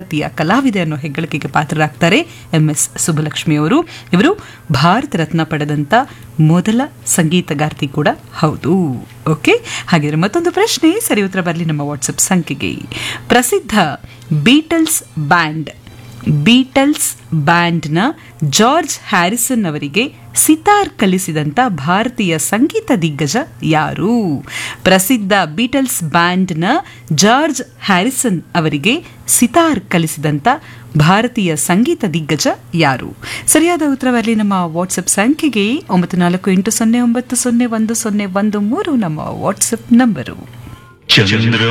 ಭಾರತೀಯ ಕಲಾವಿದೆ ಅನ್ನೋ ಹೆಗ್ಗಳಿಕೆಗೆ ಪಾತ್ರರಾಗ್ತಾರೆ ಎಂ ಎಸ್ ಸುಬ್ಬಲಕ್ಷ್ಮಿ ಅವರು ಇವರು ಭಾರತ ರತ್ನ ಪಡೆದಂತ ಮೊದಲ ಸಂಗೀತಗಾರ್ತಿ ಕೂಡ ಹೌದು ಓಕೆ ಹಾಗಿದ್ರೆ ಮತ್ತೊಂದು ಪ್ರಶ್ನೆ ಸರಿ ಉತ್ತರ ಬರಲಿ ನಮ್ಮ ವಾಟ್ಸಪ್ ಸಂಖ್ಯೆಗೆ ಪ್ರಸಿದ್ಧ ಬೀಟಲ್ಸ್ ಬ್ಯಾಂಡ್ ಬೀಟಲ್ಸ್ ಬ್ಯಾಂಡ್ನ ಜಾರ್ಜ್ ಹ್ಯಾರಿಸನ್ ಅವರಿಗೆ ಸಿತಾರ್ ಕಲಿಸಿದಂತ ಭಾರತೀಯ ಸಂಗೀತ ದಿಗ್ಗಜ ಯಾರು ಪ್ರಸಿದ್ಧ ಬೀಟಲ್ಸ್ ಬ್ಯಾಂಡ್ನ ಜಾರ್ಜ್ ಹ್ಯಾರಿಸನ್ ಅವರಿಗೆ ಸಿತಾರ್ ಕಲಿಸಿದಂತ ಭಾರತೀಯ ಸಂಗೀತ ದಿಗ್ಗಜ ಯಾರು ಸರಿಯಾದ ಉತ್ತರವಲ್ಲಿ ನಮ್ಮ ವಾಟ್ಸಪ್ ಸಂಖ್ಯೆಗೆ ಒಂಬತ್ತು ನಾಲ್ಕು ಎಂಟು ಸೊನ್ನೆ ಒಂಬತ್ತು ಸೊನ್ನೆ ಒಂದು ಸೊನ್ನೆ ಒಂದು ಮೂರು ನಮ್ಮ ವಾಟ್ಸಪ್ ನಂಬರು ಚಂದ್ರ